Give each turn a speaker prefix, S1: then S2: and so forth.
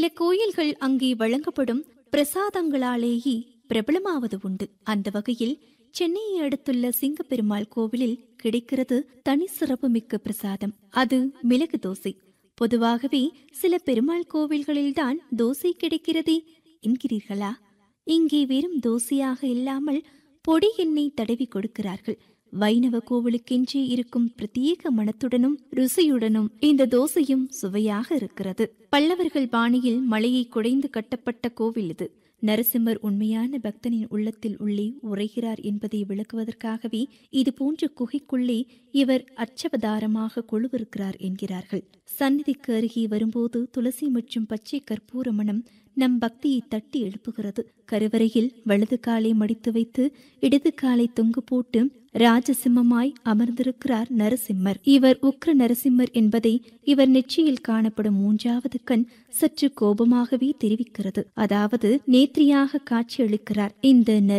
S1: சில கோயில்கள் அங்கே வழங்கப்படும் பிரசாதங்களாலேயே பிரபலமாவது உண்டு அந்த வகையில் சென்னையை அடுத்துள்ள சிங்கப்பெருமாள் கோவிலில் கிடைக்கிறது தனி சிறப்புமிக்க பிரசாதம் அது மிளகு தோசை பொதுவாகவே சில பெருமாள் கோவில்களில்தான் தோசை கிடைக்கிறதே என்கிறீர்களா இங்கே வெறும் தோசையாக இல்லாமல் பொடி எண்ணெய் தடவி கொடுக்கிறார்கள் வைணவ கோவிலுக்கென்றே இருக்கும் பிரத்யேக மனத்துடனும் ருசியுடனும் இந்த தோசையும் சுவையாக இருக்கிறது பல்லவர்கள் பாணியில் மலையை குடைந்து கட்டப்பட்ட கோவில் இது நரசிம்மர் உண்மையான பக்தனின் உள்ளத்தில் உள்ளே உரைகிறார் என்பதை விளக்குவதற்காகவே இது போன்ற குகைக்குள்ளே இவர் அச்சவதாரமாக கொழுவிருக்கிறார் என்கிறார்கள் சந்நிதிக்கு அருகே வரும்போது துளசி மற்றும் பச்சை கற்பூர மணம் நம் பக்தியை தட்டி எழுப்புகிறது கருவறையில் வலது காலை மடித்து வைத்து இடது காலை தொங்கு போட்டு ராஜசிம்மமாய் அமர்ந்திருக்கிறார் நரசிம்மர் இவர் உக்ர நரசிம்மர் என்பதை இவர் நெற்றியில் காணப்படும் மூன்றாவது கண் சற்று கோபமாகவே தெரிவிக்கிறது அதாவது நேத்ரியாக காட்சியளிக்கிறார் இந்த